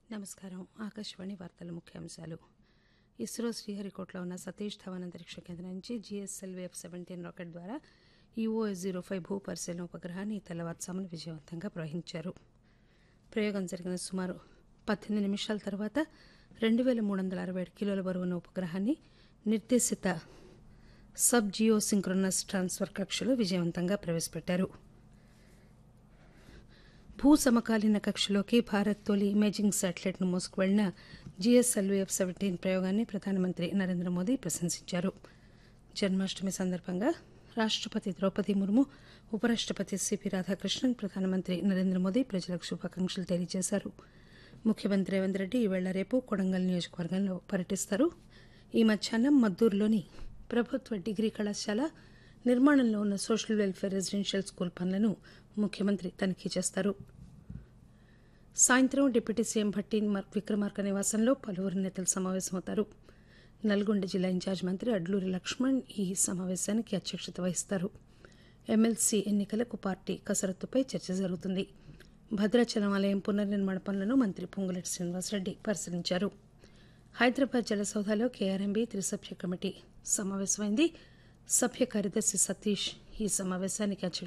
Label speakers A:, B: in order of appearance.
A: నమస్కారం ఆకాశవాణి వార్తల ముఖ్యాంశాలు ఇస్రో శ్రీహరికోటలో ఉన్న సతీష్ ధవన్ అంతరిక్ష కేంద్రం నుంచి జిఎస్ఎల్వి ఎఫ్ సెవెంటీన్ రాకెట్ ద్వారా ఈఓఎస్ జీరో ఫైవ్ భూ పరిశీలన ఉపగ్రహాన్ని తెల్లవారుజామున విజయవంతంగా ప్రవహించారు ప్రయోగం జరిగిన సుమారు పద్దెనిమిది నిమిషాల తర్వాత రెండు వేల మూడు వందల అరవై ఏడు కిలోల బరువున్న ఉపగ్రహాన్ని నిర్దేశిత సబ్ జియో సింక్రోనస్ ట్రాన్స్ఫర్ కక్షలో విజయవంతంగా ప్రవేశపెట్టారు భూ సమకాలీన కక్షలోకి భారత్ తొలి ఇమేజింగ్ శాటిలైట్ను మోసుకువెళ్లిన జిఎస్ఎల్వి ఎఫ్ సెవెంటీన్ ప్రయోగాన్ని ప్రధానమంత్రి నరేంద్ర మోదీ ప్రశంసించారు జన్మాష్టమి సందర్భంగా రాష్టపతి ద్రౌపది ముర్ము ఉపరాష్టపతి సిపి రాధాకృష్ణన్ ప్రధానమంత్రి నరేంద్ర మోదీ ప్రజలకు శుభాకాంక్షలు తెలియజేశారు ముఖ్యమంత్రి రేవంత్ రెడ్డి ఈవేళ రేపు కొడంగల్ నియోజకవర్గంలో పర్యటిస్తారు ఈ మధ్యాహ్నం మద్దూరులోని ప్రభుత్వ డిగ్రీ కళాశాల నిర్మాణంలో ఉన్న సోషల్ వెల్ఫేర్ రెసిడెన్షియల్ స్కూల్ పనులను ముఖ్యమంత్రి తనిఖీ చేస్తారు సాయంత్రం డిప్యూటీ సీఎం భట్టి విక్రమార్క నివాసంలో పలువురు నేతలు సమావేశమవుతారు నల్గొండ జిల్లా ఇన్ఛార్జ్ మంత్రి అడ్లూరి లక్ష్మణ్ ఈ సమావేశానికి అధ్యక్షత వహిస్తారు ఎమ్మెల్సీ ఎన్నికలకు పార్టీ కసరత్తుపై చర్చ జరుగుతుంది భద్రాచలం ఆలయం పునర్నిర్మాణ పనులను మంత్రి పొంగులేటి శ్రీనివాసరెడ్డి పరిశీలించారు హైదరాబాద్ జలసౌధలో కేఆర్ఎంబీ త్రిసభ్య కమిటీ సమావేశమైంది సభ్య కార్యదర్శి సతీష్ ఈ సమావేశానికి అధ్యక్షత